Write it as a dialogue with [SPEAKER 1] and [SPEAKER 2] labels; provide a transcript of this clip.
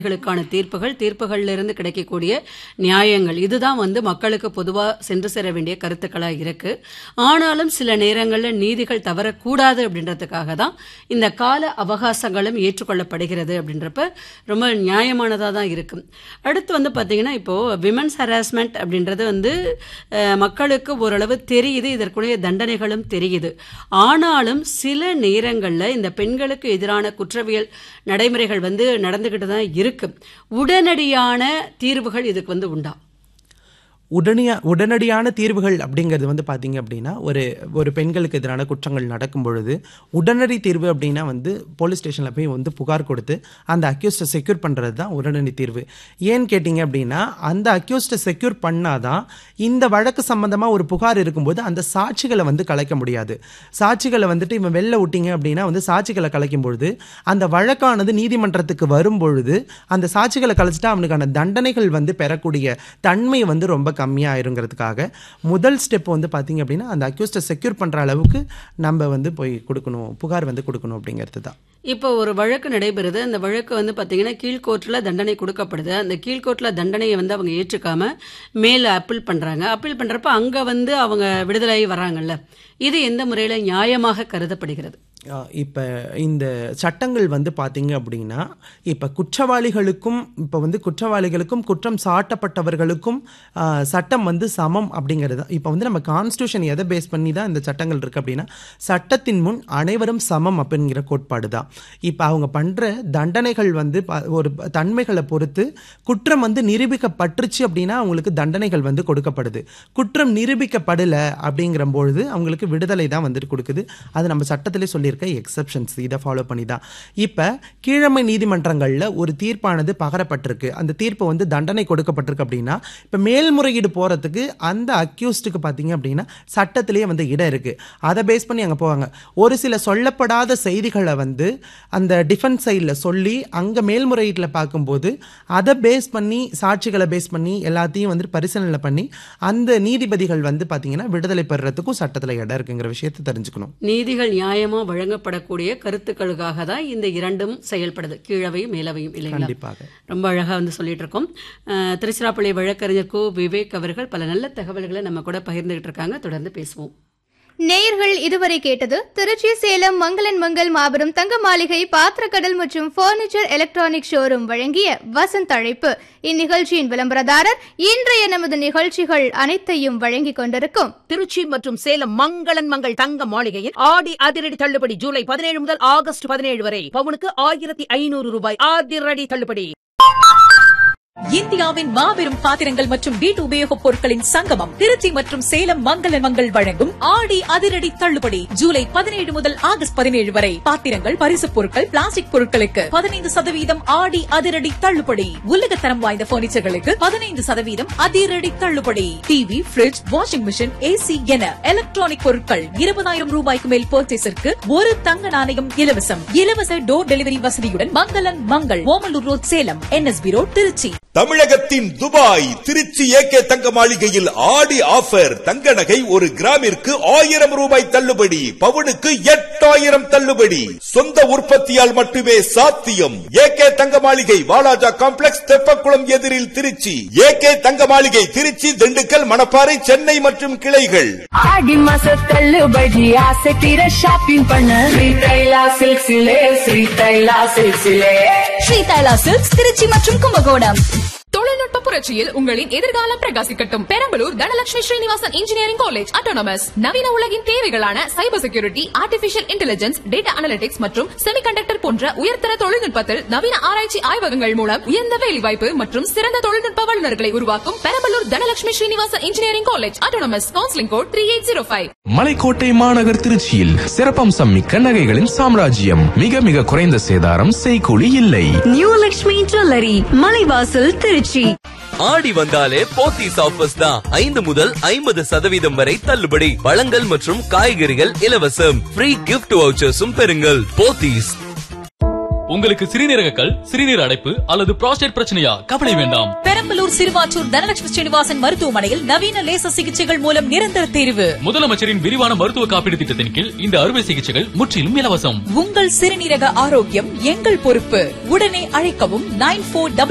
[SPEAKER 1] களுக்கான தீர்ப்புகள் தீர்ப்புகள்ல இருந்து கிடைக்கக்கூடிய நியாயங்கள் இதுதான் வந்து மக்களுக்கு பொதுவா சென்று சேர வேண்டிய கருத்துக்களா இருக்கு ஆனாலும் சில நேரங்கள்ல நீதிகள் தவறக்கூடாது அப்படின்றதுக்காக தான் இந்த கால அவகாசங்களும் ஏற்றுக்கொள்ளப்படுகிறது அப்படின்றப்ப ரொம்ப நியாயமானதா தான் இருக்கு அடுத்து வந்து பாத்தீங்கன்னா இப்போ விமன்ஸ் ஹராஸ்மெண்ட் அப்படின்றது வந்து அஹ், மக்களுக்கு ஓரளவு தெரியுது இதற்குரிய தண்டனைகளும் தெரியுது ஆனாலும் சில நேரங்கள்ல இந்த பெண்களுக்கு எதிரான குற்றவியல் நடைமுறைகள் வந்து நடந்துகிட்டு தான் இருக்கு உடனடியான தீர்வுகள் இதுக்கு வந்து உண்டா
[SPEAKER 2] உடனடியா உடனடியான தீர்வுகள் அப்படிங்கிறது வந்து பார்த்தீங்க அப்படின்னா ஒரு ஒரு பெண்களுக்கு எதிரான குற்றங்கள் நடக்கும் பொழுது உடனடி தீர்வு அப்படின்னா வந்து போலீஸ் ஸ்டேஷனில் போய் வந்து புகார் கொடுத்து அந்த அக்யூஸ்டை செக்யூர் பண்ணுறது தான் உடனடி தீர்வு ஏன்னு கேட்டிங்க அப்படின்னா அந்த அக்யூஸ்டை செக்யூர் பண்ணாதான் இந்த வழக்கு சம்பந்தமாக ஒரு புகார் இருக்கும்போது அந்த சாட்சிகளை வந்து கலைக்க முடியாது சாட்சிகளை வந்துட்டு இவன் வெளில விட்டீங்க அப்படின்னா வந்து சாட்சிகளை கலைக்கும் பொழுது அந்த வழக்கானது நீதிமன்றத்துக்கு வரும் பொழுது அந்த சாட்சிகளை கலைச்சிட்டா அவனுக்கான தண்டனைகள் வந்து பெறக்கூடிய தன்மை வந்து ரொம்ப கம்மியாயிருங்கிறதுக்காக முதல் ஸ்டெப் வந்து பார்த்தீங்க அப்படின்னா அந்த அக்யூஸ்டை செக்யூர் பண்ணுற அளவுக்கு நம்ம வந்து போய் கொடுக்கணும் புகார் வந்து கொடுக்கணும் அப்படிங்கிறது தான்
[SPEAKER 1] இப்போ ஒரு வழக்கு நடைபெறுது அந்த வழக்கு வந்து பாத்தீங்கன்னா கீழ்கோர்ட்டில் தண்டனை கொடுக்கப்படுது அந்த கீழ்கோர்ட்டில் தண்டனையை வந்து அவங்க ஏற்றுக்காம மேல அப்பீல் பண்றாங்க அப்பீல் பண்றப்ப அங்க வந்து அவங்க விடுதலை வர்றாங்கல்ல இது எந்த முறையில நியாயமாக கருதப்படுகிறது
[SPEAKER 2] இப்போ இந்த சட்டங்கள் வந்து பார்த்தீங்க அப்படின்னா இப்போ குற்றவாளிகளுக்கும் இப்போ வந்து குற்றவாளிகளுக்கும் குற்றம் சாட்டப்பட்டவர்களுக்கும் ஆ, சட்டம் வந்து சமம் அப்படிங்கிறது தான் இப்போ வந்து நம்ம கான்ஸ்டியூஷன் எதை பேஸ் பண்ணி தான் இந்த சட்டங்கள் இருக்குது அப்படின்னா சட்டத்தின் முன் அனைவரும் சமம் அப்படிங்கிற கோட்பாடு தான் இப்போ அவங்க பண்ணுற தண்டனைகள் வந்து ப- ஒரு தன்மைகளை பொறுத்து குற்றம் வந்து நிரூபிக்கப்பட்டுருச்சு அப்படின்னா அவங்களுக்கு தண்டனைகள் வந்து கொடுக்கப்படுது குற்றம் நிரூபிக்கப்படலை அப்படிங்கிற பொழுது அவங்களுக்கு விடுதலை தான் வந்துட்டு கொடுக்குது அது நம்ம சட்டத்திலே சொல்லியிருக்க எக்ஸப்ஷன்ஸ் இதை ஃபாலோ பண்ணி தான் இப்போ கீழமை நீதிமன்றங்களில் ஒரு தீர்ப்பானது பகரப்பட்டிருக்கு அந்த தீர்ப்பு வந்து தண்டனை கொடுக்கப்பட்டிருக்கு அப்படின்னா இப்போ மேல்முறையீடு போகிறதுக்கு அந்த அக்யூஸ்டுக்கு பார்த்தீங்க அப்படின்னா சட்டத்திலேயே வந்து இடம் இருக்குது அதை பேஸ் பண்ணி அங்கே போவாங்க ஒரு சில சொல்லப்படாத செய்திகளை வந்து அந்த டிஃபென்ஸ் சைடில் சொல்லி அங்கே மேல்முறையீட்டில் பார்க்கும்போது அதை பேஸ் பண்ணி சாட்சிகளை பேஸ் பண்ணி எல்லாத்தையும் வந்து பரிசீலனை பண்ணி அந்த நீதிபதிகள் வந்து பார்த்தீங்கன்னா விடுதலை பெறுறதுக்கும் சட்டத்தில் இடம் இருக்குங்கிற விஷயத்தை தெரிஞ்சுக்கணும்
[SPEAKER 1] நீதிகள் நியாயமா வழங்கப்படக்கூடிய கருத்துக்களுக்காக தான் இந்த இரண்டும் செயல்படுது கீழவையும் மேலவையும் இல்லைங்களா
[SPEAKER 2] கண்டிப்பாக
[SPEAKER 1] ரொம்ப அழகா வந்து சொல்லிட்டு இருக்கோம் அஹ், திருச்சிராப்பள்ளி வழக்கறிஞர் கு விவேக் அவர்கள் பல நல்ல தகவல்களை நம்ம கூட பகிர்ந்துகிட்டு இருக்காங்க தொடர்ந்து பேசுவோம்
[SPEAKER 3] நேயர்கள் இதுவரை கேட்டது திருச்சி சேலம் மங்களன் மங்கள் மாபெரும் தங்க மாளிகை பாத்திரக்கடல் மற்றும் பர்னிச்சர் எலக்ட்ரானிக் ஷோரூம் வழங்கிய வசந்த் அழைப்பு இந்நிகழ்ச்சியின் விளம்பரதாரர் இன்றைய நமது நிகழ்ச்சிகள் அனைத்தையும் வழங்கிக் கொண்டிருக்கும்
[SPEAKER 4] திருச்சி மற்றும் சேலம் மங்களன் மங்கள் தங்க மாளிகையில் ஆடி அதிரடி தள்ளுபடி ஜூலை பதினேழு முதல் ஆகஸ்ட் பதினேழு வரை பவுனுக்கு ஆயிரத்தி ஐநூறு ரூபாய் அதிரடி தள்ளுபடி
[SPEAKER 5] இந்தியாவின் மாபெரும் பாத்திரங்கள் மற்றும் வீட்டு உபயோகப் பொருட்களின் சங்கமம் திருச்சி மற்றும் சேலம் மங்கள மங்கள் வழங்கும் ஆடி அதிரடி தள்ளுபடி ஜூலை பதினேழு முதல் ஆகஸ்ட் பதினேழு வரை பாத்திரங்கள் பரிசுப் பொருட்கள் பிளாஸ்டிக் பொருட்களுக்கு பதினைந்து சதவீதம் ஆடி அதிரடி தள்ளுபடி உலகத்தரம் வாய்ந்த பர்னிச்சர்களுக்கு பதினைந்து சதவீதம் அதிரடி தள்ளுபடி TV fridge washing machine AC என எலக்ட்ரானிக் பொருட்கள் இருபதாயிரம் ரூபாய்க்கு மேல் பர்ச்சேஸிற்கு ஒரு தங்க நாணயம் இலவசம் இலவச டோர் டெலிவரி வசதியுடன் Mangal and Mangal Omalur road Salem NSB road Trichy
[SPEAKER 6] தமிழகத்தின் துபாய் திருச்சி ஏகே தங்க மாளிகையில் ஆடி ஆஃபர் தங்க நகை ஒரு கிராமிற்கு ஆயிரம் ரூபாய் தள்ளுபடி பவுனுக்கு எட்டாயிரம் தள்ளுபடி சொந்த உற்பத்தியால் மட்டுமே சாத்தியம் ஏகே தங்க மாளிகை வாலாஜா காம்ப்ளெக்ஸ் தெப்பக்குளம் எதிரில் திருச்சி ஏகே தங்க மாளிகை திருச்சி திண்டுக்கல் மணப்பாறை சென்னை மற்றும் கிளைகள்
[SPEAKER 7] ஆடி மாச தள்ளுபடி ஆசை தீர ஷாப்பிங் பண்ண ஸ்ரீ தைலா சில்க்ஸிலே ஸ்ரீ தைலா சில்க்ஸிலே
[SPEAKER 5] ஸ்ரீ தைலா சில்க்ஸ் திருச்சி மற்றும் கும்பகோணம்
[SPEAKER 8] தொழில்நுட்ப புரட்சியில் உங்களின் எதிர்காலம் பிரகாசிக்கட்டும் Perambalur Dhanalakshmi Srinivasan engineering college autonomous நவீன உலகின் தேவைகளான cyber security artificial intelligence data analytics மற்றும் செமிகண்டக்டர் போன்ற உயர்தர தொழில்நுட்பத்தில் நவீன ஆராய்ச்சி ஆய்வகங்கள் மூலம் உயர்ந்த வேலைவாய்ப்பு மற்றும் சிறந்த தொழில்நுட்ப வல்லுநர்களை உருவாக்கும் Perambalur Dhanalakshmi Srinivasan engineering college autonomous counselling code three eight zero five
[SPEAKER 9] Malaikottai மாநகர் திருச்சியில் சிறப்பம்சம் மிக்க நகைகளின் சாம்ராஜ்யம் மிக மிக குறைந்த சேதாரம் செய்கூலி இல்லை
[SPEAKER 7] நியூ லக்ஷ்மி ஜுவல்லரி மலைவாசல் திருச்சி
[SPEAKER 10] ஆடி வந்தாலே போத்தீஸ் ஆஃபர்ஸ் தான் ஐந்து முதல் ஐம்பது சதவீதம் வரை தள்ளுபடி பழங்கள் மற்றும் காய்கறிகள் இலவசம் ஃப்ரீ கிஃப்ட் வவுச்சர்ஸும் பெறுங்கள் போத்தீஸ்
[SPEAKER 11] உங்களுக்கு சிறுநீரக கல் சிறுநீர் அடைப்பு அல்லது புரோஸ்டேட் பிரச்சனையா கவலை வேண்டாம்
[SPEAKER 5] பெரம்பலூர் சிறுவாச்சூர் தனலட்சுமி ஸ்ரீனிவாசன் மருத்துவமனையில் நவீன லேசர் சிகிச்சைகள் மூலம் நிரந்தர தீர்வு
[SPEAKER 11] முதலமைச்சரின் விரிவான மருத்துவ காப்பீடு திட்டத்தின் கீழ் இந்த அறுவை சிகிச்சைகள் முற்றிலும் இலவசம்
[SPEAKER 5] உங்கள் சிறுநீரக ஆரோக்கியம் எங்கள் பொறுப்பு உடனே அழைக்கவும் நைன் போர்